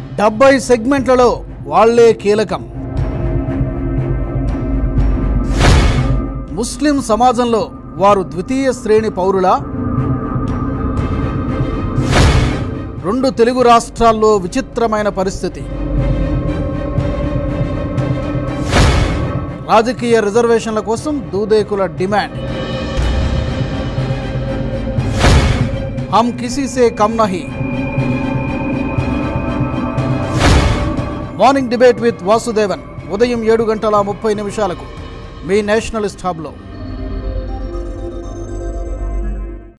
డెబ్బై సెగ్మెంట్లలో వాళ్లే కీలకం ముస్లిం సమాజంలో వారు ద్వితీయ శ్రేణి పౌరులా రెండు తెలుగు రాష్ట్రాల్లో విచిత్రమైన పరిస్థితి రాజకీయ రిజర్వేషన్ల కోసం దూదేకుల డిమాండ్ హమ్ కిసీ సే కమ్ నహీ మార్నింగ్ డిబేట్ విత్ వాసుదేవన్ ఉదయం ఏడు గంటల ముప్పై నిమిషాలకు మీ నేషనలిస్ట్ హబ్లో